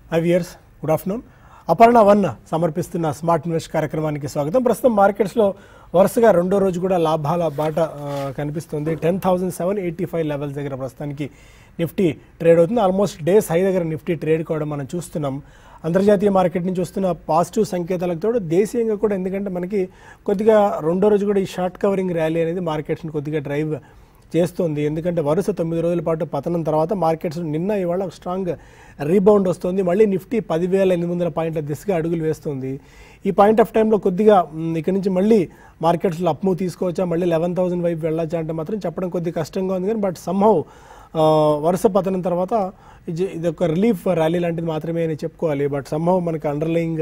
ఐవియర్స్ good afternoon Aparna one సమర్పిస్తున్న smart invest కార్యక్రమానికి స్వాగతం ప్రస్తుతం మార్కెట్స్లో వరుసగా రెండో రోజు కూడా లాభాల బాట ఆ, కనిపిస్తుంది ten thousand seven eighty five levels దగ్గర ప్రస్తుతానికి నిఫ్టీ ట్రేడ్ అవుతుంది ఆల్మోస్ట్ డేస్ హై దగ్గర నిఫ్టీ ట్రేడ్ కావడం మనం చూస్తున్నాం అంతర్జాతీయ మార్కెట్ నుంచి వస్తున్న పాజిటివ్ సంకేతాలకు తోడు దేశీయంగా కూడా ఎందుకంటే మనకి కొద్దిగా రెండో రోజు కూడా ఈ షార్ట్ కవరింగ్ ర్యాలీ అనేది మార్కెట్స్ని కొద్దిగా డ్రైవ్ చేస్తుంది ఎందుకంటే వరుస తొమ్మిది రోజుల పాటు పతనం తర్వాత మార్కెట్స్ నిన్న ఇవాళ ఒక స్ట్రాంగ్ రీబౌండ్ వస్తుంది మళ్ళీ నిఫ్టీ పదివేల ఎనిమిది వందల పాయింట్ల దిశగా అడుగులు వేస్తుంది ఈ పాయింట్ ఆఫ్ టైంలో కొద్దిగా మ్, ఇక్కడి నుంచి మళ్ళీ మార్కెట్స్లో అప్ మూవ్ తీసుకోవచ్చా మళ్ళీ లెవెన్ థౌసండ్ వైపు వెళ్ళొచ్చా అంటే మాత్రం చెప్పడం కొద్దిగా కష్టంగా ఉంది కానీ బట్ సంహౌ వరుస పతనం తర్వాత ఇది ఇది ఒక రిలీఫ్ ర్యాలీ లాంటిది మాత్రమే అని చెప్పుకోవాలి బట్ సంహౌ మనకి అండర్లయింగ్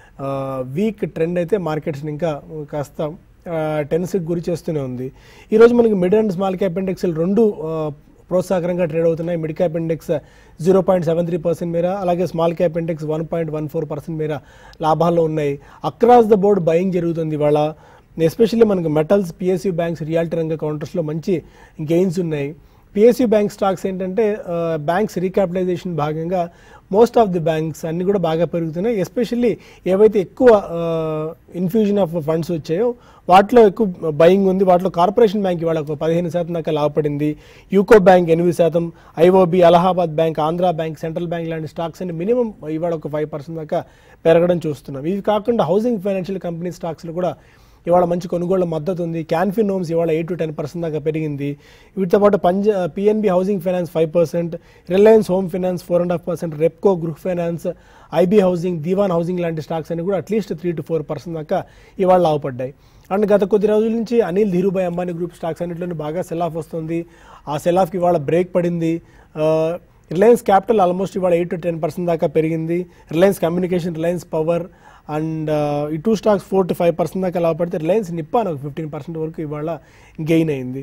వీక్ ట్రెండ్ అయితే మార్కెట్స్ని ఇంకా కాస్త టెన్స్కి గురి చేస్తూనే ఉంది ఈరోజు మనకి మిడ్ అండ్ స్మాల్ క్యాప్ ఇండెక్స్లు రెండు ఆ, ప్రోత్సాహకరంగా ట్రేడ్ అవుతున్నాయి mid cap index zero point seven three percent మేర అలాగే small cap index one point one four percent మేర లాభాల్లో ఉన్నాయి అక్రాస్ ద బోర్డ్ బయింగ్ జరుగుతుంది ఇవాళ ఎస్పెషల్లీ మనకు మెటల్స్ పిఎస్యూ బ్యాంక్స్ రియాలిటీ రంగ కౌంటర్స్లో మంచి గెయిన్స్ ఉన్నాయి పిఎస్యూ బ్యాంక్ స్టాక్స్ ఏంటంటే బ్యాంక్స్ రీక్యాపిటలైజేషన్ భాగంగా మోస్ట్ ఆఫ్ ది బ్యాంక్స్ అన్ని కూడా బాగా పెరుగుతున్నాయి ఎస్పెషల్లీ ఏవైతే ఎక్కువ ఇన్ఫ్యూజన్ ఆఫ్ ఫండ్స్ వచ్చాయో వాటిలో ఎక్కువ బయింగ్ ఉంది వాటిలో కార్పొరేషన్ బ్యాంక్ ఇవాళ ఒక పదిహేను శాతం దాకా లాభపడింది యూకో బ్యాంక్ ఎనిమిది శాతం IOB Allahabad bank Andhra bank Central Bank లాంటి స్టాక్స్ అన్ని మినిమం ఇవాళ ఒక ఫైవ్ పర్సెంట్ దాకా పెరగడం చూస్తున్నాం ఇవి కాకుండా హౌసింగ్ ఫైనాన్షియల్ కంపెనీ స్టాక్స్లు కూడా ఇవాళ మంచి కొనుగోళ్ల మద్దతు ఉంది క్యాన్ఫిన్ హోమ్స్ ఇవాళ ఎయిట్ టు టెన్ పర్సెంట్ దాకా పెరిగింది వీటితో పాటు పంజ PNB Housing Finance five percent Reliance Home Finance four and half percent Repco Gruh Finance IB Housing Dewan Housing లాంటి స్టాక్స్ అన్ని కూడా at least three to four percent దాకా ఇవాళ లాభపడ్డాయి అండ్ గత కొద్ది రోజుల నుంచి అనిల్ ధీరుభాయ్ అంబానీ గ్రూప్ స్టాక్స్ అన్నింటిలోనూ బాగా సెల్ ఆఫ్ వస్తుంది ఆ సెల్ ఆఫ్కి ఇవాళ బ్రేక్ పడింది ఆ, రిలయన్స్ క్యాపిటల్ ఆల్మోస్ట్ ఇవాళ ఎయిట్ టు టెన్ పర్సెంట్ దాకా పెరిగింది Reliance Communication Reliance Power and ఈ two stocks four to five percent దాకా లాభపడితే రిలయన్స్ నిప్పాన్ ఒక ఫిఫ్టీన్ పర్సెంట్ వరకు ఇవాళ గెయిన్ అయింది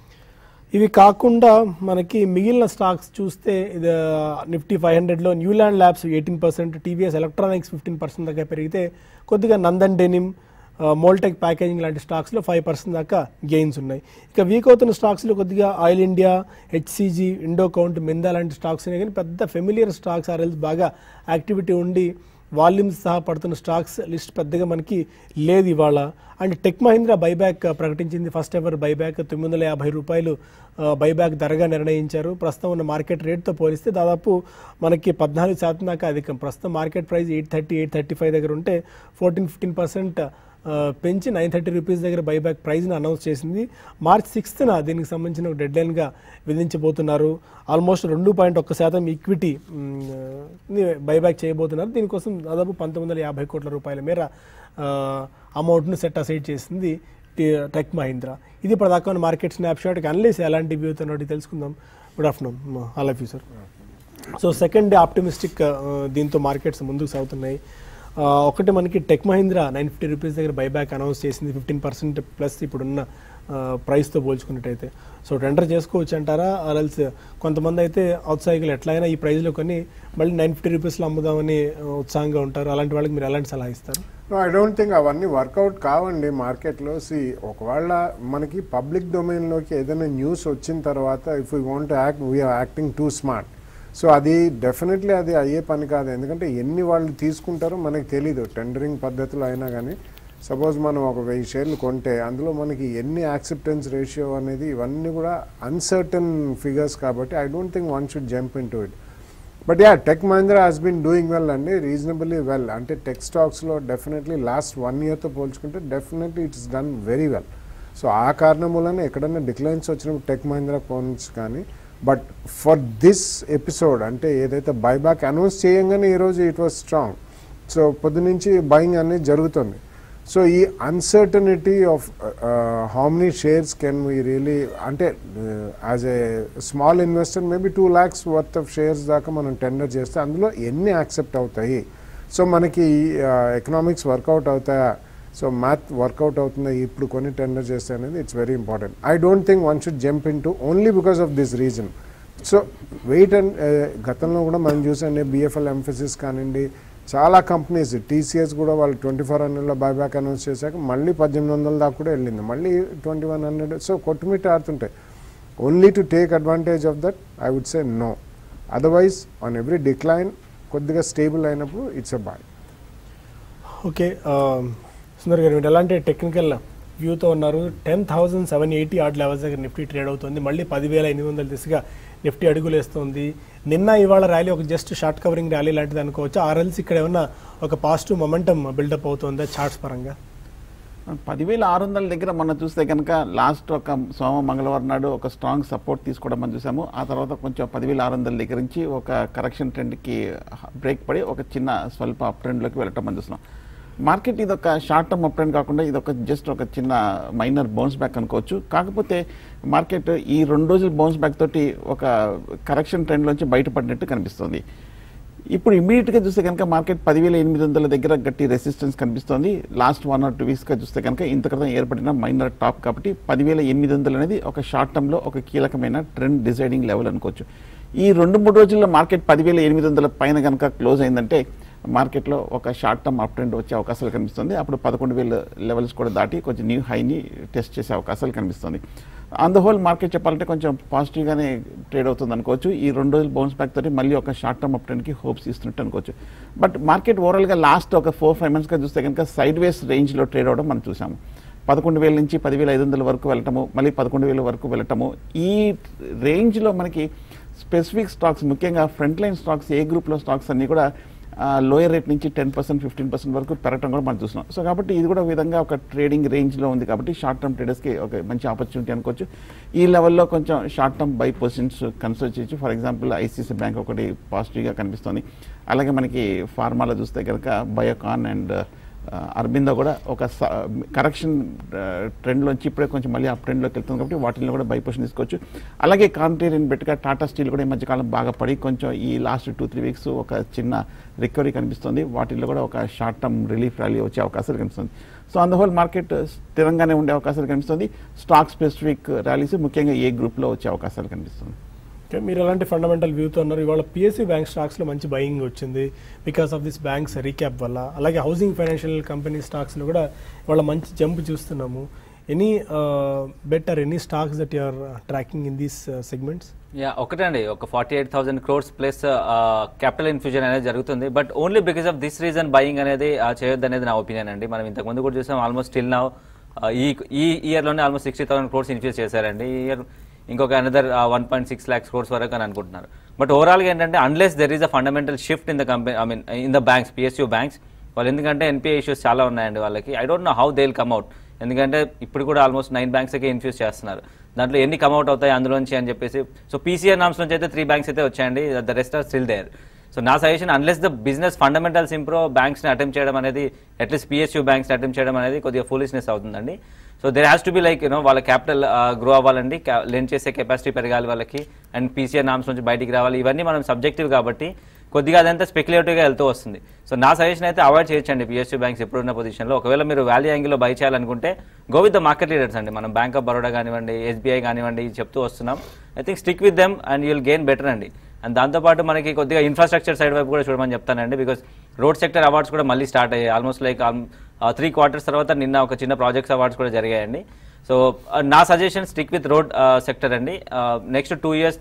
ఇవి కాకుండా మనకి మిగిలిన స్టాక్స్ చూస్తే ఇది నిఫ్టీ ఫైవ్ హండ్రెడ్లో Newland Labs eighteen percent TVS Electronics fifteen percent దాకా పెరిగితే కొద్దిగా నందన్ డెనిమ్ మోల్టెక్ ప్యాకేజింగ్ లాంటి స్టాక్స్లో ఫైవ్ పర్సెంట్ దాకా గెయిన్స్ ఉన్నాయి ఇక వీక్ అవుతున్న స్టాక్స్లో కొద్దిగా Oil India HCG Indo Count Minda లాంటి స్టాక్స్ ఉన్నాయి కానీ పెద్ద ఫెమిలియర్ స్టాక్స్ ఆర్ఎల్స్ బాగా యాక్టివిటీ ఉండి వాల్యూమ్స్ సహా పడుతున్న స్టాక్స్ లిస్ట్ పెద్దగా మనకి లేదు ఇవాళ అండ్ టెక్ మహీంద్రా బైబ్యాక్ ప్రకటించింది ఫస్ట్ ఎవర్ బైబ్యాక్ తొమ్మిది వందల యాభై రూపాయలు ఆ, బైబ్యాక్ ధరగా నిర్ణయించారు ప్రస్తుతం ఉన్న మార్కెట్ రేట్తో పోలిస్తే దాదాపు మనకి పద్నాలుగు శాతం దాకా అధికం ప్రస్తుతం market price eight thirty eight thirty five దగ్గర ఉంటే ఫోర్టీన్ ఫిఫ్టీన్ పర్సెంట్ పెంచి నైన్ థర్టీ రూపీస్ దగ్గర బైబ్యాక్ ప్రైస్ని అనౌన్స్ చేసింది మార్చ్ సిక్స్త్న దీనికి సంబంధించిన ఒక డెడ్లైన్గా విధించబోతున్నారు ఆల్మోస్ట్ రెండు పాయింట్ ఒక్క శాతం ఈక్విటీ బైబ్యాక్ చేయబోతున్నారు దీనికోసం దాదాపు పంతొమ్మిది వందల యాభై కోట్ల రూపాయల మేర అమౌంట్ను సెట్ అసైడ్ చేసింది టి- టెక్ మహీంద్రా ఇది ప్రధాన మార్కెట్ స్నాప్ షాట్కి అనలేసి ఎలాంటి వ్యూతో ఉన్నట్టు తెలుసుకుందాం good afternoon all of you sir so second day optimistic దీంతో మార్కెట్స్ ముందుకు సాగుతున్నాయి ఆ, ఒకటి మనకి Tech Mahindra nine fifty rupees దగ్గర బైబ్యాక్ అనౌన్స్ చేసింది ఫిఫ్టీన్ పర్సెంట్ ప్లస్ ఇప్పుడున్న ప్రైస్తో పోల్చుకున్నట్టయితే సో టెండర్ చేసుకోవచ్చు అంటారా ఆర్ఎల్స్ కొంతమంది అయితే ఔత్సాహికులు ఎట్లయినా ఈ ప్రైస్లో కొని మళ్ళీ నైన్ ఫిఫ్టీ రూపీస్లో అమ్ముదామని ఆ, ఉత్సాహంగా ఉంటారు అలాంటి వాళ్ళకి మీరు ఎలాంటి సలహా ఇస్తారు నో ఐ డోంట్ థింక్ అవన్నీ వర్కౌట్ కావండి మార్కెట్లో సి ఒకవేళ మనకి పబ్లిక్ డొమైన్లోకి ఏదైనా న్యూస్ వచ్చిన తర్వాత if you want act we are acting too smart so అది డెఫినెట్లీ అది అయ్యే పని కాదు ఎందుకంటే ఎన్ని వాళ్ళు తీసుకుంటారో మనకి తెలీదు టెండరింగ్ పద్ధతులు అయినా కానీ సపోజ్ మనం ఒక వెయ్యి షేర్లు కొంటే అందులో మనకి ఎన్ని యాక్సెప్టెన్స్ రేషియో అనేది ఇవన్నీ కూడా అన్సర్టన్ ఫిగర్స్ కాబట్టి I don't think one should jump in into it but yeah Tech Mahindra has been doing well అండి రీజనబుల్లీ వెల్ అంటే టెక్ స్టాక్స్లో డెఫినెట్లీ లాస్ట్ వన్ ఇయర్తో పోల్చుకుంటే definitely it's done very well so ఆ కారణం వలన ఎక్కడైనా డిక్లైన్స్ వచ్చినప్పుడు టెక్ మహీంద్రా ఫోన్స్ కానీ బట్ ఫర్ దిస్ ఎపిసోడ్ అంటే ఏదైతే బైబ్యాక్ అనౌన్స్ చేయంగానే ఈరోజు ఇట్ వాస్ స్ట్రాంగ్ సో పొద్దు నుంచి బయింగ్ అనేది జరుగుతుంది సో ఈ uncertainty of how many shares can we really అంటే as a small investor maybe two lakhs worth of shares దాకా మనం టెండర్ చేస్తే అందులో ఎన్ని యాక్సెప్ట్ అవుతాయి సో మనకి ఎకనామిక్స్ వర్కౌట్ అవుతాయా సో మ్యాథ్ వర్కౌట్ అవుతుందా ఇప్పుడు కొన్ని టెండర్ చేస్తే అనేది it's very important I don't think one should jump in to only because of this reason so wait and గతంలో కూడా మనం చూసండి బిఎఫ్ఎల్ ఎంఫసిస్ కానివ్వండి చాలా కంపెనీస్ టీసీఎస్ కూడా వాళ్ళు ట్వంటీ ఫోర్ హండ్రెడ్లో బైబ్యాక్ అనౌన్స్ చేశాక మళ్ళీ పద్దెనిమిది వందల దాకా కూడా వెళ్ళింది మళ్ళీ ట్వంటీ వన్ హండ్రెడ్ సో కొట్టుమిట్టి ఆడుతుంటాయి only to take advantage of that I would say no otherwise on every decline కొద్దిగా స్టేబుల్ అయినప్పుడు ఇట్స్ అ బాయ్ ఓకే ఆ, సుందర్ గారు మీరు ఎలాంటి టెక్నికల్ వ్యూతో ఉన్నారు ten thousand seven eighty odd levels దగ్గర నిఫ్టీ ట్రేడ్ అవుతుంది మళ్ళీ పదివేల ఎనిమిది వందల దిశగా నిఫ్టీ అడుగులు వేస్తుంది నిన్న ఇవాళ ర్యాలీ ఒక జస్ట్ షార్ట్ కవరింగ్ ర్యాలీ లాంటిది అనుకోవచ్చు ఆర్ఎల్స్ ఇక్కడ ఏమన్నా ఒక పాజిటివ్ మొమెంటం బిల్డప్ అవుతుందా చార్ట్స్ పరంగా పదివేల ఆరు వందల దగ్గర మనం చూస్తే కనుక లాస్ట్ ఒక సోమ మంగళవారం నాడు ఒక స్ట్రాంగ్ సపోర్ట్ తీసుకోవడం మనం చూసాము ఆ తర్వాత కొంచెం పదివేల ఆరు వందల దగ్గర నుంచి ఒక కరెక్షన్ ట్రెండ్కి బ్రేక్ పడి ఒక చిన్న స్వల్ప అప్ ట్రెండ్లోకి వెళ్ళటం మనం చూస్తున్నాం మార్కెట్ ఇది ఒక షార్ట్ టర్మ్ అప్ ట్రెండ్ కాకుండా ఇది ఒక జస్ట్ ఒక చిన్న మైనర్ బౌన్స్ బ్యాక్ అనుకోవచ్చు కాకపోతే మార్కెట్ ఈ రెండు రోజులు బౌన్స్ బ్యాక్ తోటి ఒక కరెక్షన్ ట్రెండ్లోంచి బయటపడినట్టు కనిపిస్తుంది ఇప్పుడు ఇమీడియట్గా చూస్తే కనుక మార్కెట్ పదివేల ఎనిమిది వందల దగ్గర గట్టి రెసిస్టెన్స్ కనిపిస్తుంది లాస్ట్ వన్ ఆర్ టూ వీక్స్గా చూస్తే కనుక ఇంత క్రితం ఏర్పడిన మైనర్ టాప్ కాబట్టి పదివేల ఎనిమిది వందలు అనేది ఒక షార్ట్ టర్మ్లో ఒక కీలకమైన ట్రెండ్ డిసైడింగ్ లెవెల్ అనుకోవచ్చు ఈ రెండు మూడు రోజుల్లో మార్కెట్ పదివేల ఎనిమిది వందల పైన కనుక క్లోజ్ అయిందంటే మార్కెట్లో ఒక షార్ట్ టర్మ్ అప్ ట్రెండ్ వచ్చే అవకాశాలు కనిపిస్తుంది అప్పుడు పదకొండు వేల లెవెల్స్ కూడా దాటి కొంచెం న్యూ హైని టెస్ట్ చేసే అవకాశాలు కనిపిస్తుంది ఆన్ ద హోల్ మార్కెట్ చెప్పాలంటే కొంచెం పాజిటివ్గానే ట్రేడ్ అవుతుంది అనుకోవచ్చు ఈ రెండు రోజులు బౌన్స్ బ్యాక్ తోటి మళ్ళీ ఒక షార్ట్ టర్మ్ అప్ ట్రెండ్కి హోప్స్ ఇస్తున్నట్టు అనుకోవచ్చు బట్ మార్కెట్ ఓవరాల్గా లాస్ట్ ఒక ఫోర్ ఫైవ్ మంత్స్గా చూస్తే కనుక సైడ్ వేస్ రేంజ్లో ట్రేడ్ అవడం మనం చూసాము పదకొండు వేల నుంచి పదివేల ఐదు వందల వరకు వెళ్ళటము మళ్ళీ పదకొండు వేల వరకు వెళ్ళటము ఈ రేంజ్లో మనకి స్పెసిఫిక్ స్టాక్స్ ముఖ్యంగా ఫ్రంట్ లైన్ స్టాక్స్ ఏ గ్రూప్లో స్టాక్స్ అన్నీ కూడా లోయర్ రేట్ నుంచి టెన్ పర్సెంట్ ఫిఫ్టీన్ పర్సెంట్ వరకు పెరగడం కూడా మనం చూస్తున్నాం సో కాబట్టి ఇది కూడా ఒక విధంగా ఒక ట్రేడింగ్ రేంజ్లో ఉంది కాబట్టి షార్ట్ టర్మ్ ట్రేడర్స్కి ఒక మంచి ఆపర్చునిటీ అనుకోవచ్చు ఈ లెవెల్లో కొంచెం short term buy positions consider చేయొచ్చు ఫర్ ఎగ్జాంపుల్ ఐసీసీ బ్యాంక్ ఒకటి పాజిటివ్గా కనిపిస్తుంది అలాగే మనకి ఫార్మాలో చూస్తే కనుక బయోకాన్ అండ్ అరబిందో కూడా ఒక కరెక్షన్ ట్రెండ్లోంచి ఇప్పుడే కొంచెం మళ్ళీ ఆ ట్రెండ్లోకి వెళ్తుంది కాబట్టి వాటిల్లో కూడా బై పొజిషన్ తీసుకోవచ్చు అలాగే కాంట్రేరియన్ బెట్గా టాటా స్టీల్ కూడా ఈ మధ్యకాలం బాగా పడి కొంచెం ఈ లాస్ట్ టూ త్రీ వీక్స్ ఒక చిన్న రికవరీ కనిపిస్తుంది వాటిల్లో కూడా ఒక షార్ట్ టర్మ్ రిలీఫ్ ర్యాలీ వచ్చే అవకాశాలు కనిపిస్తుంది so on the whole market స్థిరంగానే ఉండే అవకాశాలు కనిపిస్తుంది స్టాక్ స్పెసిఫిక్ ర్యాలీస్ ముఖ్యంగా ఏ గ్రూప్లో వచ్చే అవకాశాలు కనిపిస్తుంది ఓకే మీరు ఎలాంటి ఫండమెంటల్ వ్యూతో ఉన్నారు ఇవాళ పిఎస్సి బ్యాంక్ స్టాక్స్లో మంచి బయింగ్ వచ్చింది because of this banks recap వల్ల అలాగే హౌసింగ్ ఫైనాన్షియల్ కంపెనీ స్టాక్స్లో కూడా ఇవాళ మంచి జంప్ చూస్తున్నాము any better any stocks that you're tracking in these segments yeah ఒకటే అండి ఒక forty eight thousand crores plus capital infusion అనేది జరుగుతుంది but only because of this reason buying అనేది చేయొద్దు అనేది నా ఒపీనియన్ అండి మనం ఇంతకు ముందు కూడా చూసాం ఆల్మోస్ట్ స్టిల్ నా ఈ ఈ ఇయర్లోనే almost sixty thousand crores infuse చేశారండి ఈ ఇయర్ ఇంకొక another one point six lakhs crores వరకు అని అనుకుంటున్నారు బట్ ఓవరాల్గా ఏంటంటే unless there is a fundamental shift in the company I mean in the banks PSU banks వాళ్ళు ఎందుకంటే ఎన్పిఏ ఇష్యూస్ చాలా ఉన్నాయండి వాళ్ళకి I don't know how they will come out ఎందుకంటే ఇప్పుడు కూడా ఆల్మోస్ట్ నైన్ బ్యాంక్స్కే ఇన్ఫ్యూజ్ చేస్తున్నారు దాంట్లో ఎన్ని కమ్అట్ అవుతాయి అందులోంచి అని చెప్పేసి సో పీసీఆర్ నామ్స్ నుంచి అయితే త్రీ బ్యాంక్స్ అయితే వచ్చాయండి the rest are still there so నా suggestion unless the business fundamentals improve బ్యాంక్స్ని అటెంప్ట్ చేయడం అనేది అట్లీస్ట్ పిఎస్యూ బ్యాంక్స్ని అటెంప్ట్ చేయడం అనేది కొద్దిగా ఫూలిష్నెస్ అవుతుందండి so there has to be like you know వాళ్ళ క్యాపిటల్ గ్రో అవ్వాలండి లెండ్ చేసే కెపాసిటీ పెరగాలి వాళ్ళకి అండ్ పీసీఆర్ నామ్స్ నుంచి బయటికి రావాలి ఇవన్నీ మనం సబ్జెక్టివ్ కాబట్టి కొద్దిగా అదంతా స్పెక్యులేటివ్గా వెళ్తూ వస్తుంది సో నా సజెషన్ అయితే అవాయిడ్ చేయొచ్చండి పిఎస్యూ బ్యాంక్స్ ఎప్పుడున్న పొజిషన్లో ఒకవేళ మీరు వాల్యూ యాంగిల్లో బై చేయాలనుకుంటే go with the market leaders అండి మనం బ్యాంక్ ఆఫ్ బరోడా కానివ్వండి ఎస్బీఐ కానివ్వండి చెప్తూ వస్తున్నాం I think stick with them and you'll gain better అండి అండ్ దాంతోపాటు మనకి కొద్దిగా ఇన్ఫ్రాస్ట్రక్చర్ సైడ్ వైపు కూడా చూడమని చెప్తానండి బికాస్ రోడ్ సెక్టర్ అవార్డ్స్ కూడా మళ్ళీ స్టార్ట్ అయ్యాయి ఆల్మోస్ట్ లైక్ త్రీ క్వార్టర్స్ తర్వాత నిన్న ఒక చిన్న ప్రాజెక్ట్స్ అవార్డ్స్ కూడా జరిగాయండి సో నా suggestion stick with road sector అండి నెక్స్ట్ టూ ఇయర్స్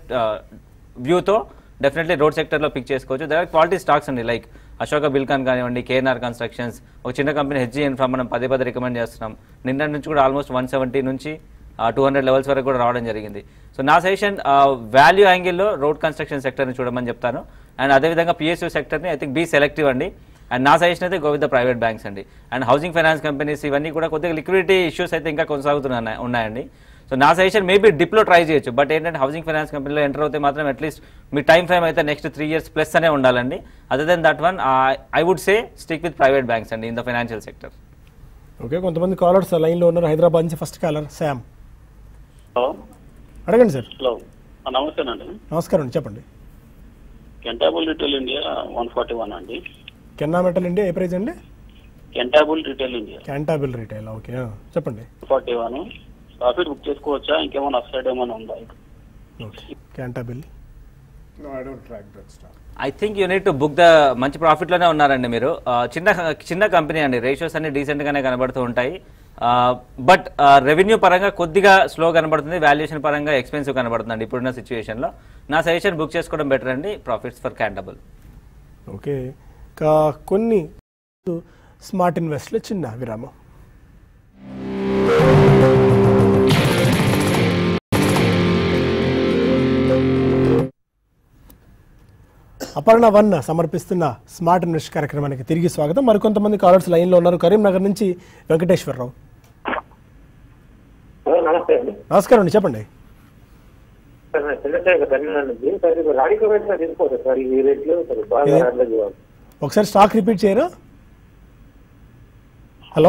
వ్యూతో డెఫినెట్లీ రోడ్ సెక్టర్లో పిక్ చేసుకోవచ్చు దర్ ఆర్ క్వాలిటీ స్టాక్స్ అండి లైక్ అశోక బిల్కాన్ కానివ్వండి కేఎన్ఆర్ కన్స్ట్రక్షన్స్ ఒక చిన్న కంపెనీ హెచ్జీ ఇన్ఫ్రా మనం పదే పదే రికమెండ్ చేస్తున్నాం నిన్న నుంచి కూడా ఆల్మోస్ట్ వన్ సెవెంటీ నుంచి టూ హండ్రెడ్ లెవెల్స్ వరకు కూడా రావడం జరిగింది సో నా సజెషన్ వాల్యూ యాంగిల్లో రోడ్ కన్స్ట్రక్షన్ సెక్టర్ని చూడమని చెప్తాను అండ్ అదేవిధంగా పిఎస్యూ సెక్టర్ని ఐ థింక్ బీ సెలెక్టివ్ అండి అండ్ నా సజెషన్ అయితే go with the private banks అండి అండ్ హౌసింగ్ ఫైనాన్స్ కంపెనీస్ ఇవన్నీ కూడా కొద్దిగా లిక్విడిటీ ఇష్యూస్ అయితే ఇంకా కొనసాగుతున్నాయి ఉన్నాయండి సో నా సజెషన్ మేబీ డిప్లో ట్రై చేయొచ్చు బట్ ఏంటంటే హౌసింగ్ ఫైనాన్స్ కంపెనీలో ఎంటర్ అవుతే మాత్రం అట్లీస్ట్ మీ టైం ఫ్రేమ్ అయితే నెక్స్ట్ త్రీ ఇయర్స్ ప్లస్ అనే ఉండాలండి other than that one I would say stick with private banks అండి in the financial sector okay కొంతమంది కాలర్స్ లైన్లో ఉన్నారు హైదరాబాద్ నుంచి ఫస్ట్ కాలర్ శామ్ హలో అడగండి సార్ హలో ఆ, నమస్తేనండి నమస్కారం అండి చెప్పండి Cantabil retail India one forty one అండి కెన్నా మెటల్ ఇండియా ఏ ప్రైజ్ అండి Cantabil retail India Cantabil retail okay ఆ, చెప్పండి ఫార్టీ వన్ ప్రాఫిట్ బుక్ చేసుకోవచ్చా ఇంకేమైనా అప్ సైడ్ ఏమైనా ఉందా okay Cantabil No, I don't track that stuff. I think you need to book the మంచి ప్రాఫిట్లోనే ఉన్నారండి మీరు ఆ, చిన్న చిన్న కంపెనీ అండి రేషియోస్ అన్ని డీసెంట్గానే కనబడుతూ ఉంటాయి బట్ రెవెన్యూ పరంగా కొద్దిగా స్లో కనబడుతుంది వాల్యుయేషన్ పరంగా ఎక్స్పెన్సివ్ కనబడుతుంది ఇప్పుడున్న సిచ్యువేషన్లో నా సజెషన్ బుక్ చేసుకోవడం బెటర్ అండి ప్రాఫిట్స్ ఫర్ క్యాంటబుల్ ఓకే ఇంకా కొన్ని స్మార్ట్ ఇన్వెస్ట్లో చిన్న విరామం అపర్ణ వన్ సమర్పిస్తున్న స్మార్ట్ ఇన్వెస్ట్ కార్యక్రమానికి తిరిగి స్వాగతం మరికొంతమంది కాలర్స్ లైన్లో ఉన్నారు కరీంనగర్ నుంచి వెంకటేశ్వరరావు హలో నమస్తే అండి నమస్కారం అండి చెప్పండి సార్ నేను చంద్రశేఖర్ కరీంనగర్ నుంచి సార్ ఇప్పుడు రాడికో వెంటనే తీసుకోవచ్చు సార్ ఈ రేట్లో సార్ బాగా ఏ? అట్లా చేయాలి ఒకసారి స్టాక్ రిపీట్ చేయరా హలో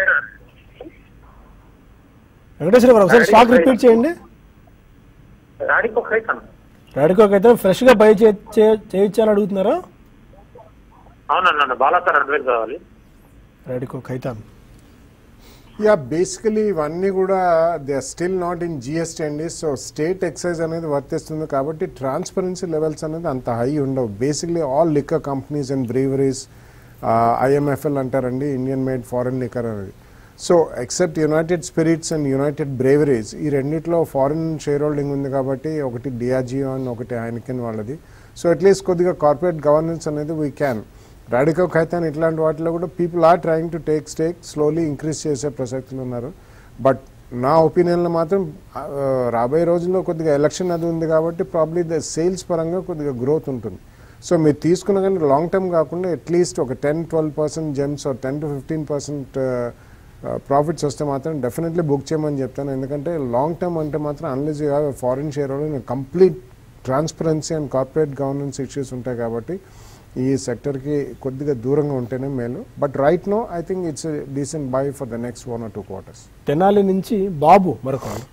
వెంకటేశ్వర గారు ఒకసారి స్టాక్ రిపీట్ చేయండి రాడికో ఖైతాను రాడికోకి అయితే ఫ్రెష్గా బై చే చే- చేయొచ్చని అడుగుతున్నారా అవునన్నా బాలా సార్ అడ్వైస్ కావాలి రాడికో ఖైతాన్ యా బేసికలీ ఇవన్నీ కూడా they are still not in GST అండి సో స్టేట్ ఎక్సైజ్ అనేది వర్తిస్తుంది కాబట్టి ట్రాన్స్పరెన్సీ లెవెల్స్ అనేది అంత హై ఉండవు basically all liquor companies and breweries IMFL అంటారండి ఇండియన్ మేడ్ ఫారెన్ లిక్కర్ అనేది so except United Spirits and United Breweries ఈ రెండిట్లో ఫారిన్ షేర్ హోల్డింగ్ ఉంది కాబట్టి ఒకటి డిఆర్జియో అని ఒకటి ఆయనకిన్ వాళ్ళది సో అట్లీస్ట్ కొద్దిగా కార్పొరేట్ గవర్నెన్స్ అనేది వీ క్యాన్ రాడికో ఖైతాన్ ఇట్లాంటి వాటిలో కూడా people are trying to take stake slowly increase చేసే ప్రసక్తులు ఉన్నారు బట్ నా ఒపీనియన్లో మాత్రం ఆ, రాబోయే రోజుల్లో కొద్దిగా ఎలక్షన్ అది ఉంది కాబట్టి ప్రాబ్లీ ద సేల్స్ పరంగా కొద్దిగా గ్రోత్ ఉంటుంది సో మీరు తీసుకున్న కానీ లాంగ్ టర్మ్ కాకుండా అట్లీస్ట్ ఒక ten twelve percent gains or ten to fifteen percent profits వస్తే మాత్రం డెఫినెట్లీ బుక్ చేయమని చెప్తాను ఎందుకంటే లాంగ్ టర్మ్ అంటే మాత్రం unless you have foreign share holding complete transparency and corporate governance issues ఉంటాయి కాబట్టి ఈ సెక్టర్కి కొద్దిగా దూరంగా ఉంటేనే మేలు but right now I think it's decent buy for the next one or two quarters Tenali నుంచి బాబు మరొక వాళ్ళు.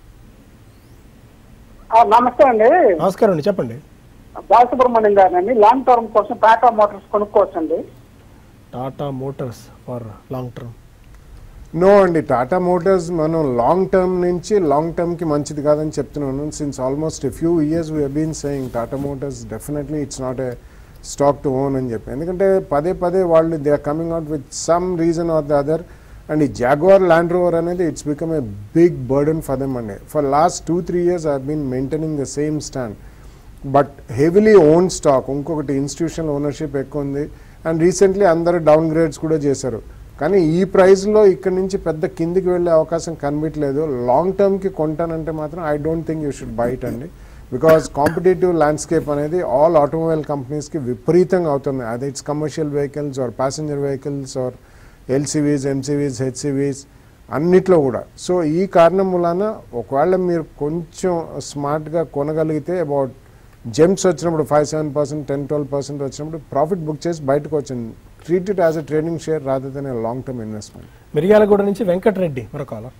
ఆ, నమస్తే అండి నమస్కారం అండి చెప్పండి బాలసుబ్రహ్మణ్యం గారిని లాంగ్ టర్మ్ కోసం టాటా మోటార్స్ కొనుక్కోవచ్చండి Tata Motors for long term no అండి టాటా మోటార్స్ మనం లాంగ్ టర్మ్ నుంచి లాంగ్ టర్మ్కి మంచిది కాదని చెప్తున్నాను since almost few years we been saying Tata Motors definitely it's not a stock to own అని చెప్పి ఎందుకంటే పదే పదే వాళ్ళు they are coming out with some reason or the other and ఈ జాగ్వార్ ల్యాండ్ రోవర్ అనేది it's become a big burden for them అండి for last two three years I been maintaining the same stand but heavily own stock ఇంకొకటి institutional ownership ఎక్కువ ఉంది and recently అందరూ downgrades కూడా చేశారు కానీ ఈ ప్రైస్లో ఇక్కడ నుంచి పెద్ద కిందికి వెళ్ళే అవకాశం కనిపించలేదు లాంగ్ టర్మ్కి కొంటానంటే మాత్రం I don't think you should bite అండి బికాస్ కాంపిటేటివ్ ల్యాండ్స్కేప్ అనేది ఆల్ ఆటోమొబైల్ కంపెనీస్కి విపరీతంగా అవుతుంది అది it's commercial vehicles or passenger vehicles or LCVs MCVs HCVs అన్నిట్లో కూడా సో ఈ కారణం మూలాన ఒకవేళ మీరు కొంచెం స్మార్ట్గా కొనగలిగితే అబౌట్ జెమ్స్ వచ్చినప్పుడు five seven percent ten twelve percent వచ్చినప్పుడు ప్రాఫిట్ బుక్ చేసి బయటకు వచ్చింది treat it as a trading share rather than long term investment Miryalaguda నుంచి వెంకటరెడ్డి మరొక కాలర్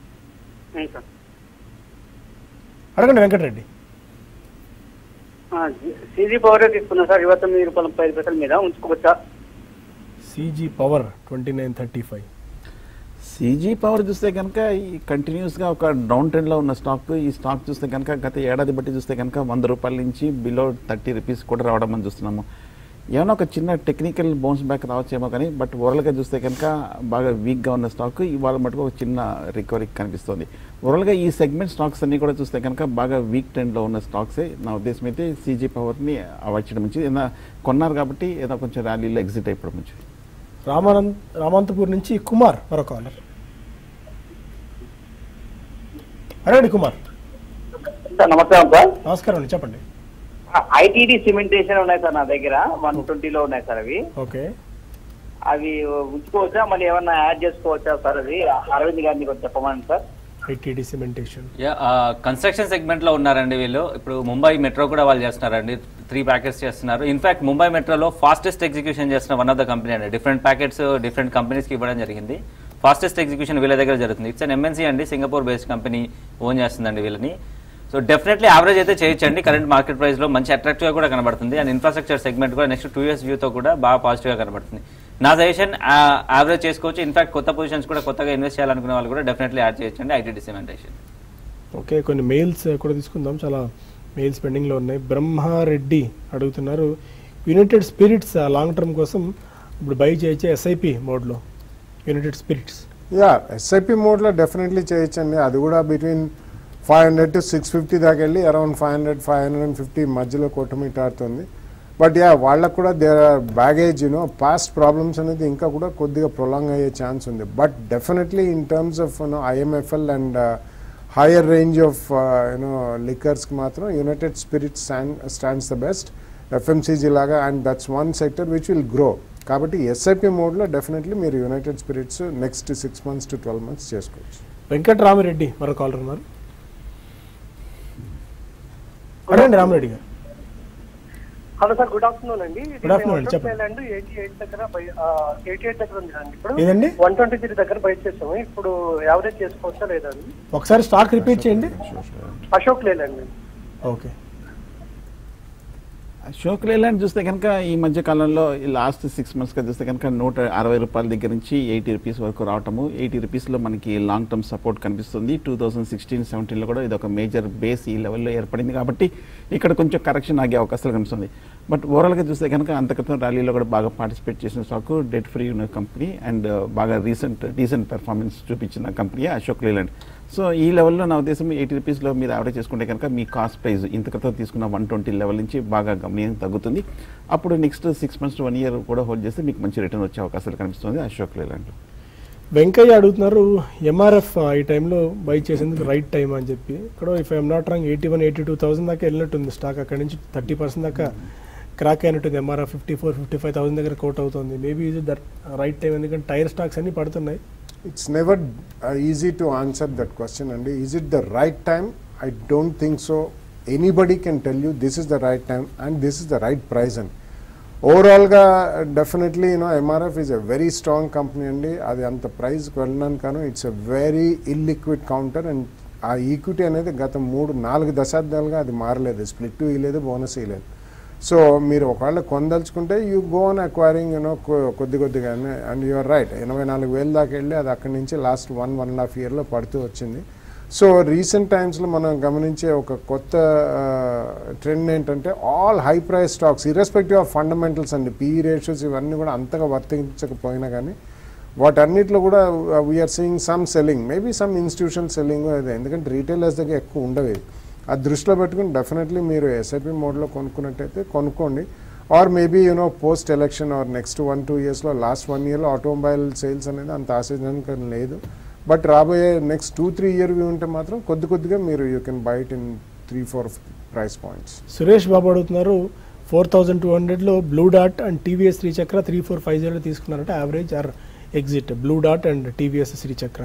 అడగండి వెంకటరెడ్డి సీజీ పవర్ తీసుకున్నా సార్ ఇరవై తొమ్మిది రూపాయల ముప్పై ఐదు పైసల మీద ఉంచుకోవచ్చా CG power twenty nine thirty five CG power చూస్తే కనుక ఈ కంటిన్యూస్గా ఒక డౌన్ ట్రెండ్లో ఉన్న స్టాక్ ఈ స్టాక్ చూస్తే కనుక గత ఏడాది బట్టి చూస్తే కనుక వంద రూపాయల నుంచి బిలో థర్టీ రూపీస్ కూడా రావడం మనం చూస్తున్నాము ఏమైనా ఒక చిన్న టెక్నికల్ బౌన్స్ బ్యాక్ రావచ్చేమో కానీ బట్ ఓవరాల్గా చూస్తే కనుక బాగా వీక్గా ఉన్న స్టాక్ ఇవాళ మటుకు ఒక చిన్న రికవరీ కనిపిస్తుంది ఓవరాల్గా ఈ సెగ్మెంట్ స్టాక్స్ అన్ని కూడా చూస్తే కనుక బాగా వీక్ ట్రెండ్లో ఉన్న స్టాక్సే నా ఉద్దేశం అయితే సీజీ పవర్ని అవాయిడ్ చేయడం మంచిది ఏదైనా కొన్నారు కాబట్టి ఏదో కొంచెం ర్యాలీలో ఎగ్జిట్ అయిపోవడం మంచిది రామానంద్ రామంతపూర్ నుంచి కుమార్ మరొక కాలర్ అడగండి కుమార్ సార్ నమస్తే సార్ నమస్కారం అండి చెప్పండి ఐటీడీ సిమెంటేషన్ ఉన్నాయి సార్ నా దగ్గర వన్ ట్వంటీలో ఉన్నాయి సార్ అవి ఓకే అవి ఉంచుకోవచ్చా మళ్ళీ ఏమన్నా యాడ్ చేసుకోవచ్చా సార్ అది అరవింద్ గారిని కొంచెం చెప్పమని sir ITD Cementation yeah construction segment లో ఉన్నారండి వీళ్ళు ఇప్పుడు ముంబై మెట్రో కూడా వాళ్ళు చేస్తున్నారండి త్రీ ప్యాకెట్స్ చేస్తున్నారు ఇన్ఫాక్ట్ ముంబై మెట్రోలో ఫాస్టెస్ట్ ఎగ్జిక్యూషన్ చేస్తున్న వన్ ఆఫ్ ద కంపెనీ అండి డిఫరెంట్ ప్యాకెట్స్ డిఫరెంట్ కంపెనీస్కి ఇవ్వడం జరిగింది ఫాస్టెస్ట్ ఎగ్జిక్యూషన్ వీళ్ళ దగ్గర జరుగుతుంది ఇట్స్ అన్ ఎంఎన్సీ అండి సింగపూర్ బేస్డ్ కంపెనీ ఓన్ చేస్తుందండి వీళ్ళని సో డెఫినెట్లీ యావరేజ్ అయితే చేయొచ్చండి కరెంట్ మార్కెట్ ప్రైస్లో మంచి అట్రాక్టివ్గా కూడా కనబడుతుంది అండ్ ఇన్ఫ్రాస్ట్రక్చర్ సెగ్మెంట్ కూడా నెక్స్ట్ టూ ఇయర్స్ వ్యూతో కూడా బాగా పాజిటివ్గా కనబడుతుంది నా సజెషన్ యావరేజ్ చేసుకోవచ్చు ఇన్ఫాక్ట్ కొత్త పొజిషన్స్ కూడా కొత్తగా ఇన్వెస్ట్ చేయాలనుకునే వాళ్ళు కూడా డెఫినెట్లీ యాడ్ చేయొచ్చండి ఐటీ సిమెంటేషన్ ఓకే కొన్ని మెయిల్స్ కూడా తీసుకుందాం చాలా మెయిల్స్ పెండింగ్లో ఉన్నాయి బ్రహ్మారెడ్డి అడుగుతున్నారు యునైటెడ్ స్పిరిట్స్ లాంగ్ టర్మ్ కోసం ఇప్పుడు బై చేయొచ్చు ఎస్ఐపి మోడ్లో యునైటెడ్ స్పిరిట్స్ యా ఎస్ఐపి మోడ్లో డెఫినెట్లీ చేయొచ్చండి అది కూడా between five hundred to six fifty దాకా వెళ్ళి around five hundred five hundred and fifty మధ్యలో కొట్టుమిట్ ఆడుతుంది బట్ యా వాళ్ళకు కూడా there are baggage you know past problems అనేది ఇంకా కూడా కొద్దిగా ప్రొలాంగ్ అయ్యే ఛాన్స్ ఉంది but definitely in terms of you know IMFL and higher range of you know లిక్కర్స్కి మాత్రం United Spirits stands the best FMCG లాగా and that's one sector which will grow కాబట్టి ఎస్ఐపి మోడ్లో డెఫినెట్లీ మీరు United Spirits next six months to twelve months చేసుకోవచ్చు వెంకటరామిరెడ్డి మరో caller ఉన్నారు అడగండి రామిరెడ్డి గారు హలో సార్ గుడ్ ఆఫ్టర్నూన్ అండి ఇది Good afternoon, మేము చెప్పండి. ల్యాండ్ ఎయిటీ ఎయిట్ దగ్గర ఎయిటీ ఎయిట్ దగ్గర ఉంది అండి ఇప్పుడు ఏదండి? వన్ ట్వంటీ త్రీ దగ్గర బై చేసాము ఇప్పుడు యావరేజ్ చేసుకోవచ్చా లేదా అండి ఒకసారి స్టాక్ రిపీట్ చేయండి అశోక్ లేలండి ఓకే అశోక్ లేలాండ్ చూస్తే కనుక ఈ మధ్య కాలంలో ఈ లాస్ట్ సిక్స్ మంత్స్గా చూస్తే కనుక నూట అరవై రూపాయల దగ్గర నుంచి ఎయిటీ రూపీస్ వరకు రావటము ఎయిటీ రూపీస్లో మనకి లాంగ్ టర్మ్ సపోర్ట్ కనిపిస్తుంది టూ థౌసండ్ సిక్స్టీన్ సెవెంటీన్లో కూడా ఇది ఒక మేజర్ బేస్ ఈ లెవెల్లో ఏర్పడింది కాబట్టి ఇక్కడ కొంచెం కరెక్షన్ ఆగే అవకాశాలు కనిపిస్తుంది బట్ ఓవరాల్గా చూస్తే కనుక అంత క్రితం ర్యాలీలో కూడా బాగా పార్టిసిపేట్ చేసిన స్టాక్ డెట్ ఫ్రీ ఉన్న కంపెనీ అండ్ బాగా రీసెంట్ డీసెంట్ పెర్ఫార్మెన్స్ చూపించిన కంపెనీ అశోక్ లేలాండ్ సో ఈ లెవెల్లో నా ఉద్దేశం ఎయిటీ రూపీస్లో మీరు యావరేజ్ చేసుకుంటే కనుక మీ కాస్ట్ ప్రైస్ ఇంత క్రితం తీసుకున్న వన్ ట్వంటీ లెవెల్ నుంచి బాగా గమనీయం తగ్గుతుంది అప్పుడు next six months to one year కూడా హోల్డ్ చేస్తే మీకు మంచి రిటర్న్ వచ్చే అవకాశాలు కనిపిస్తుంది అశోక్ లేలాండ్ వెంకయ్య అడుగుతున్నారు ఎంఆర్ఎఫ్ ఈ టైంలో బై చేసేందుకు రైట్ టైం అని చెప్పి ఇక్కడ if I'm not wrong eighty one eighty two thousand దాకా వెళ్ళినట్టుంది స్టాక్ అక్కడ నుంచి థర్టీ పర్సెంట్ దాకా క్రాక్ అయినట్టుంది MRF fifty four fifty five thousand దగ్గర కోట్ అవుతుంది మేబీ ఇది దట్ రైట్ టైం ఎందుకంటే టైర్ స్టాక్స్ అన్ని పడుతున్నాయి It's never uh, easy to answer that question, Andy. Is it the right time? I don't think so. Anybody can tell you this is the right time and this is the right price. And ఓవరాల్గా definitely you know MRF is a very strong company అండి అది అంత ప్రైస్కి వెళ్ళడానికి కాను it's a very illiquid counter and ఆ equity అనేది గత మూడు నాలుగు దశాబ్దాలుగా అది మారలేదు స్ప్లిట్ ఇవ్వలేదు బోనస్ ఇవ్వలేదు సో మీరు ఒకవేళ కొనదలుచుకుంటే you go on acquiring you know కొద్ది కొద్దిగానే అండ్ యూఆర్ రైట్ ఎనభై నాలుగు వేలు దాకా వెళ్ళి అది అక్కడి నుంచి last one one and half ఇయర్లో పడుతూ వచ్చింది సో రీసెంట్ టైమ్స్లో మనం గమనించే ఒక కొత్త ట్రెండ్ ఏంటంటే all high price stocks irrespective of fundamentals అండి పీఈ రేషియోస్ ఇవన్నీ కూడా అంతగా వర్తించకపోయినా కానీ వాటన్నిటిలో కూడా we're seeing some selling maybe some institution selling అదే ఎందుకంటే రీటైలర్స్ దగ్గర ఎక్కువ ఉండవు ఇవి. అది దృష్టిలో పెట్టుకుని డెఫినెట్లీ మీరు ఎస్ఐపి మోడ్లో కొనుక్కున్నట్టయితే కొనుక్కోండి or maybe you know post election or next one two ఇయర్స్లో లాస్ట్ వన్ ఇయర్లో ఆటోమొబైల్ సేల్స్ అనేది అంత ఆశాజనకం లేదు బట్ రాబోయే నెక్స్ట్ టూ త్రీ ఇయర్ ఉంటే మాత్రం కొద్ది కొద్దిగా మీరు you can buy it in three four price points Suresh Babu అడుగుతున్నారు ఫోర్ థౌజండ్ టూ హండ్రెడ్లో blue dot and TVS Srichakra three four five zero తీసుకున్నారంటే average or exit blue dot and TVS Srichakra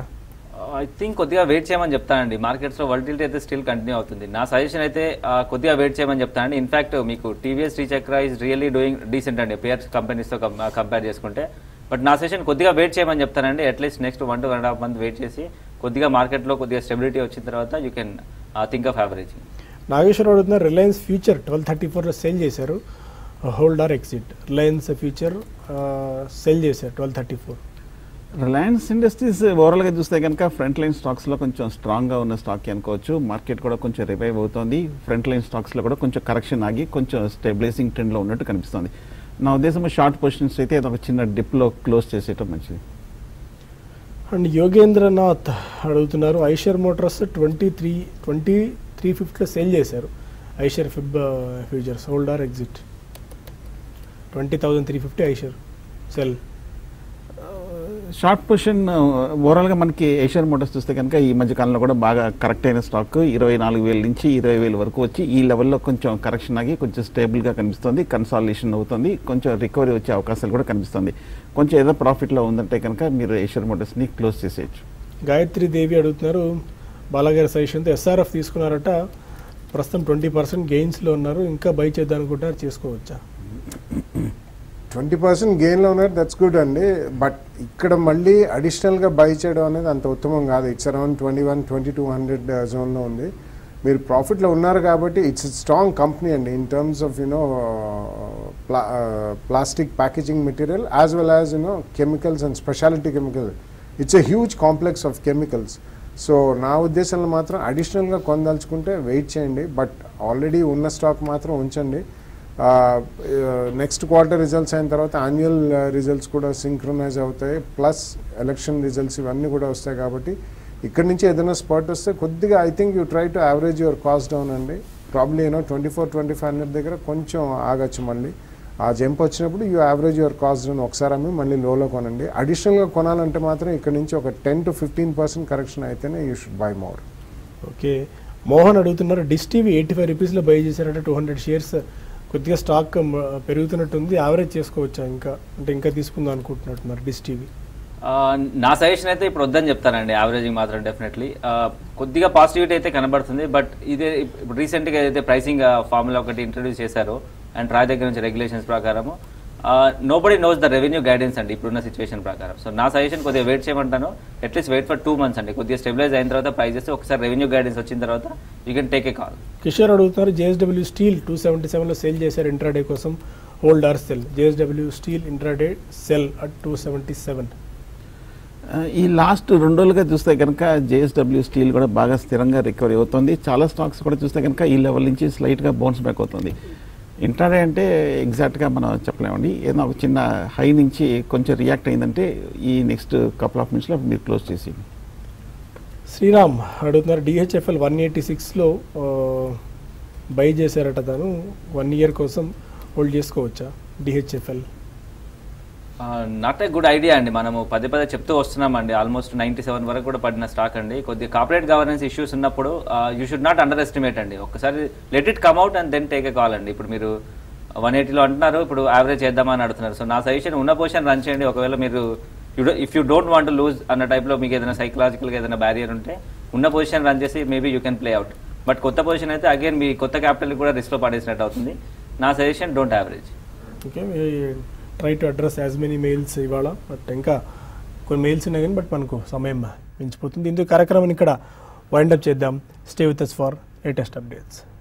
I think కొద్దిగా wait చేయమని చెప్తానండి మార్కెట్స్ లో వల్టిలిటీ అయితే still continue అవుతుంది నా సజెషన్ అయితే ఆ, కొద్దిగా వెయిట్ చేయమని చెప్తానండి ఇన్ఫాక్ట్ మీకు TVS Srichakra is really doing decent అండి పేర్స్ కంపెనీస్తో కంపేర్ చేసుకుంటే బట్ నా సెషన్ కొద్దిగా వెయిట్ చేయమని చెప్తానండి at least next one to one and half month wait చేసి కొద్దిగా మార్కెట్లో కొద్దిగా స్టెబిలిటీ వచ్చిన తర్వాత you can think of averaging Nageswara అడుగుతున్నారు రిలయన్స్ ఫ్యూచర్ ట్వెల్వ్ థర్టీ ఫోర్లో సెల్ చేశారు hold or exit Reliance future sell చేశారు twelve thirty four Reliance Industries ఓవరాల్గా చూస్తే కనుక ఫ్రంట్ లైన్ స్టాక్స్లో కొంచెం స్ట్రాంగ్గా ఉన్న స్టాక్ అనుకోవచ్చు మార్కెట్ కూడా కొంచెం రివైవ్ అవుతోంది ఫ్రంట్ లైన్ స్టాక్స్లో కూడా కొంచెం కరెక్షన్ ఆగి కొంచెం స్టెబిలైజింగ్ ట్రెండ్లో ఉన్నట్టు కనిపిస్తుంది నా ఉద్దేశం షార్ట్ పొజిషన్స్ అయితే అది ఒక చిన్న డిప్లో క్లోజ్ చేసేయటం మంచిది అండ్ యోగేంద్రనాథ్ అడుగుతున్నారు Eicher motors twenty three twenty three ఫిఫ్టీలో సేల్ చేశారు Eicher Feb futures hold or exit twenty thousand three fifty Eicher sell short position ఓవరాల్గా మనకి ఏషియన్ మోటార్స్ చూస్తే కనుక ఈ మధ్య కాలంలో కూడా బాగా కరెక్ట్ అయిన స్టాక్ ఇరవై నాలుగు వేల నుంచి ఇరవై వేల వరకు వచ్చి ఈ లెవెల్లో కొంచెం కరెక్షన్ ఆగి కొంచెం స్టేబుల్గా కనిపిస్తుంది కన్సాలిడేషన్ అవుతుంది కొంచెం రికవరీ వచ్చే అవకాశాలు కూడా కనిపిస్తుంది కొంచెం ఏదో ప్రాఫిట్లో ఉందంటే కనుక మీరు ఏషియన్ మోటార్స్ని క్లోజ్ చేసేయచ్చు గాయత్రి దేవి అడుగుతున్నారు బాలాగారి సజెషన్తో ఎస్ఆర్ఎఫ్ తీసుకున్నారట ప్రస్తుతం ట్వంటీ పర్సెంట్ గెయిన్స్లో ఉన్నారు ఇంకా బై చేద్దాం అనుకుంటారు చేసుకోవచ్చా ట్వంటీ పర్సెంట్ గెయిన్లో ఉన్నారు దట్స్ గుడ్ అండి బట్ ఇక్కడ మళ్ళీ అడిషనల్గా బై చేయడం అనేది అంత ఉత్తమం కాదు it's around twenty one twenty two hundred జోన్లో ఉంది మీరు ప్రాఫిట్లో ఉన్నారు కాబట్టి ఇట్స్ స్ట్రాంగ్ కంపెనీ అండి in terms of you know plastic packaging material as well as you know chemicals and speciality chemical it's a huge complex of chemicals so నా ఉద్దేశంలో మాత్రం అడిషనల్గా కొనదలుచుకుంటే వెయిట్ చేయండి బట్ ఆల్రెడీ ఉన్న స్టాక్ మాత్రం ఉంచండి నెక్స్ట్ క్వార్టర్ రిజల్ట్స్ అయిన తర్వాత యాన్యువల్ రిజల్ట్స్ కూడా సింక్రనైజ్ అవుతాయి ప్లస్ ఎలక్షన్ రిజల్ట్స్ ఇవన్నీ కూడా వస్తాయి కాబట్టి ఇక్కడ నుంచి ఏదైనా స్పాట్ వస్తే కొద్దిగా I think you try to average your cost down అండి probably you know twenty four twenty five hundred దగ్గర కొంచెం ఆగచ్చు మళ్ళీ ఆ జంప్ వచ్చినప్పుడు యూ యావరేజ్ యువర్ కాస్ట్ అని ఒకసారి అమ్మి మళ్ళీ లోలో కొనండి అడిషనల్గా కొనాలంటే మాత్రం ఇక్కడ నుంచి ఒక ten to fifteen percent correction అయితేనే you should buy more okay Mohan అడుగుతున్నారు డిష్ టీవీ ఎయిటీ ఫైవ్ రూపీస్లో బై చేశారంటే టూ హండ్రెడ్ షేర్స్ కొద్దిగా స్టాక్ మ- పెరుగుతున్నట్టుంది యావరేజ్ చేసుకోవచ్చా ఇంకా అంటే ఇంకా తీసుకుందాం అనుకుంటున్నట్టున్నారు డిష్ టీవీ ఆ, నా సజెషన్ అయితే ఇప్పుడు వద్దని చెప్తానండి యావరేజింగ్ మాత్రం డెఫినెట్లీ కొద్దిగా పాజిటివిటీ అయితే కనబడుతుంది బట్ ఇదే ఇప్పుడు రీసెంట్గా ఏదైతే ప్రైసింగ్ ఫార్ములా ఒకటి ఇంట్రడ్యూస్ చేశారో అండ్ ట్రాయ్ దగ్గర నుంచి రెగ్యులేషన్స్ ప్రకారము nobody knows the revenue guidance అండి ఇప్పుడున్న సిచ్యువేషన్ ప్రకారం సో నా సజెషన్ కొద్దిగా వెయిట్ చేయమంటాను at least wait for two months అండి కొద్దిగా స్టెబిలైజ్ అయిన తర్వాత ప్రైజెస్ ఒకసారి రెవెన్యూ గైడెన్స్ వచ్చిన తర్వాత you can take a call Kishore అడుగుతున్నారు జేఎస్డబ్ల్యూ స్టీల్ టూ సెవెంటీ సెవెన్లో సేల్ చేశారు ఇంట్రాడే కోసం hold or sell JSW steel intraday sell at two seventy seven ఆ, ఈ లాస్ట్ రెండు రోజులుగా చూస్తే కనుక జేఎస్డబ్ల్యూ స్టీల్ కూడా బాగా స్థిరంగా రికవరీ అవుతుంది చాలా స్టాక్స్ కూడా చూస్తే కనుక ఈ లెవెల్ నుంచి స్లైట్గా బౌన్స్ బ్యాక్ అవుతుంది ఇంటర్డే అంటే ఎగ్జాక్ట్గా మనం చెప్పలేమండి ఏదైనా ఒక చిన్న హై నుంచి కొంచెం రియాక్ట్ అయిందంటే ఈ నెక్స్ట్ కపుల్ ఆఫ్ మినిట్స్లో మీరు క్లోజ్ చేసి శ్రీరామ్ అడుగుతున్నారు డిహెచ్ఎఫ్ఎల్ వన్ ఎయిటీ సిక్స్లో బై చేశారట తను వన్ ఇయర్ కోసం హోల్డ్ చేసుకోవచ్చా DHFL not a good idea అండి మనము పదే పదే చెప్తూ వస్తున్నామండి ఆల్మోస్ట్ నైంటీ సెవెన్ వరకు కూడా పడిన స్టాక్ అండి కొద్దిగా కార్పొరేట్ గవర్నెన్స్ ఇష్యూస్ ఉన్నప్పుడు you should not underestimate అండి ఒకసారి let it come out and then take a call అండి ఇప్పుడు మీరు వన్ ఎయిటీలో అంటున్నారు ఇప్పుడు యావరేజ్ చేద్దామని అడుగుతున్నారు సో నా సజెషన్ ఉన్న పొజిషన్ రన్ చేయండి ఒకవేళ మీరు if you don't want lose అన్న టైప్లో మీకు ఏదైనా సైకలాజికల్గా ఏదైనా బ్యారియర్ ఉంటే ఉన్న పొజిషన్ రన్ చేసి maybe you can play out but కొత్త పొజిషన్ అయితే అగైన్ మీ కొత్త క్యాపిటల్ కూడా రిస్క్లో పడేసినట్టు అవుతుంది నా suggestion don't average okay try to address as many mails ఇవాళ బట్ ఇంకా కొన్ని మెయిల్స్ ఉన్నాయి కానీ బట్ మనకు సమయం మించిపోతుంది ఇందుకు కార్యక్రమం ఇక్కడ వైండప్ చేద్దాం stay with us for latest updates